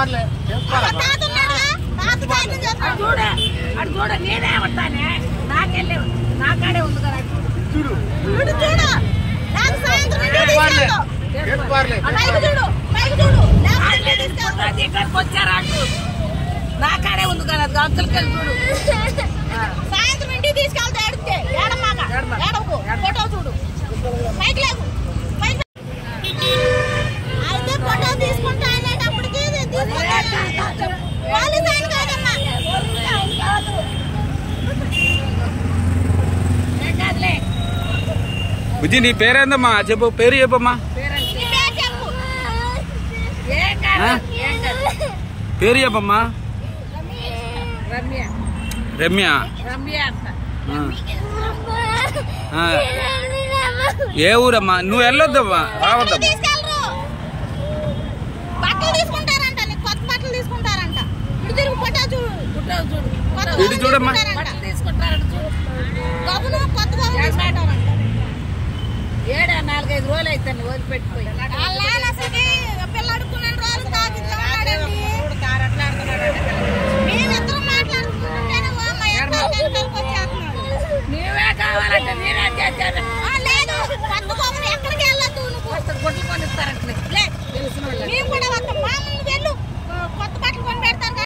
చేసుకోవాలే చేసుకోవాలి తాత ఉన్నాడుగా తాత సాయం అటు చేస్తాడు చూడ అటు చూడ నేనే ఉంటానే నాకెళ్ళి నాకాడే ఉంది కదా అటు చూడు. చూడు ఇటు చూడు నాకు సాయంత్రం ఇంటికి చేసుకోవాలే తీసుకెళ్తావు చేసుకోవాలే పైకి చూడు పైకి చూడు లేకపోతే వాళ్ళే ఇంటికి తీసుకెళ్తావు తీసుకుంటా, ఇక్కడికి వచ్చారు అటు నాకాడే ఉంది కదా అది అంకులకి వెళ్ళి చూడు సాయంత్రం ఇంటికి తీసుకెళ్తే ఏడితే ఏడమ్మాక ఏడమాక. ఏడవకు ఫోటో చూడు పైకి లేకు పైకి అయితే ఫోటో తీసుకుంటా అనేటప్పటికి ఇది తీసుకుంటా. పోలీస్ ఆయన కాదమ్మా ఏం కాదులే బుజ్జి నీ పేరేందమ్మా చెప్పు పేరు చెప్పమ్మా పేరంటే నీ పేరు చెప్పు ఏం కాదు ఆ? ఏం కాదు పేరు చెప్పమ్మా రమ్య రమ్య రమ్య అంట ఆ. ఆ. ఏ ఊరమ్మా నువ్వు వెళ్ళొద్దమ్మా బట్టలు రావద్దమ్మా తీసుకెళ్ళరు బట్టలు తీసుకుంటారంట నీకు కొత్త బట్టలు తీసుకుంటారంట ఇటు తిరుగు ఫోటో చూడు ఫోటో చూడు కొత్త ఇటు గౌను చూడమ్మా. తీసుకుంటారంట. బట్టలు తీసుకుంటారట చూడు గౌను కొత్త గౌను తీసుకుంటారంట ఏడా నాలుగైదు రోజులు అయితే వదిలిపెట్టిపోయి వాళ్ళ నాన్న అసలుకి పిల్ల అడుక్కున్న రోజులు తాగి ఉన్నాడండి